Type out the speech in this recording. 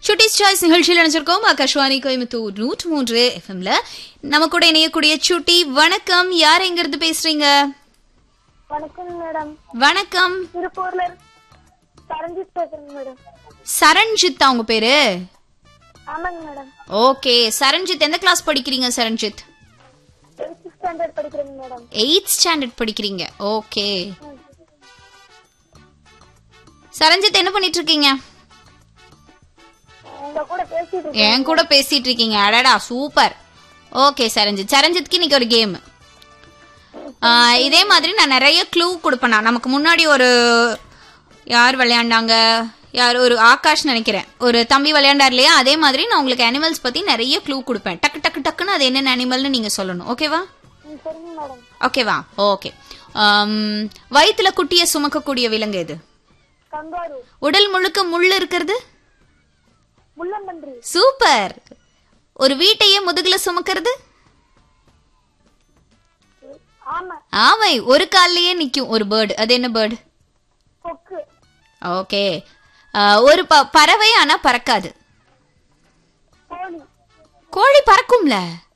சுட்டிஸ் choice நிகழ்ச்சியில் நினைச்சிருக்கோம் ஆகாஷ்வாணி கோயம்புத்தூர் நூற்று மூன்று எஃப்எம்ல நம்ம கூட இணையக்கூடிய சுட்டி வணக்கம் யார் எங்க இருந்து பேசுறீங்க வணக்கம் மேடம் வணக்கம் திருப்பூர்ல இருந்து சரஞ்சித் பேசுறேங்க மேடம் சரண்ஜித் அவங்க பேரு ஆமாங்க மேடம் ஓகே சரண்ஜித் எந்த கிளாஸ் படிக்கிறீங்க சரண்ஜித் எயித்து ஸ்டாண்டர்ட் படிக்கிறேங்க மேடம் எயித் ஸ்டாண்டர்ட் படிக்கிறீங்க ஓகே சரண்ஜித் என்ன பண்ணிட்டு இருக்கீங்க உங்க கூட பேசிட்டு இருக்கேன் என் கூட பேசிட்டு இருக்கீங்க அடடா சூப்பர் ஓகே சரண்ஜித் சரண்ஜித்க்கு இன்னைக்கு ஒரு கேம் இதே மாதிரி நான் நிறைய க்ளூ கொடுப்பேன் நான். நமக்கு முன்னாடி ஒரு யார் விளையாண்டாங்க யார் ஒரு ஆகாஷ் நினைக்கிறேன் ஒரு தம்பி விளையாண்டார் இல்லையா அதே மாதிரி நான் உங்களுக்கு அனிமல்ஸ் பத்தி நிறைய க்ளூ கொடுப்பேன் டக்கு டக்கு டக்குன்னு அது என்னென்ன அனிமல்னு நீங்க சொல்லணும் ஓகேவா ம், சரிங்க மேடம் ஓகேவா ஓகே வயிற்றுல குட்டிய சுமக்கக்கூடிய விலங்கு எது கங்காரு உடல் முழுக்க முள்ளு இருக்கிறது முள்ளம்பன்றி சூப்பர் ஒரு வீட்டையே முதுகுல சுமக்கிறது ஆமா ஆமை ஒரு கால்லயே நிக்கும் ஒரு பேர்டு அது என்ன பேர்டு கொக்கு ஓகே ஒரு ப- பறவை ஆனா பறக்காது கோழி கோழி பறக்கும்ல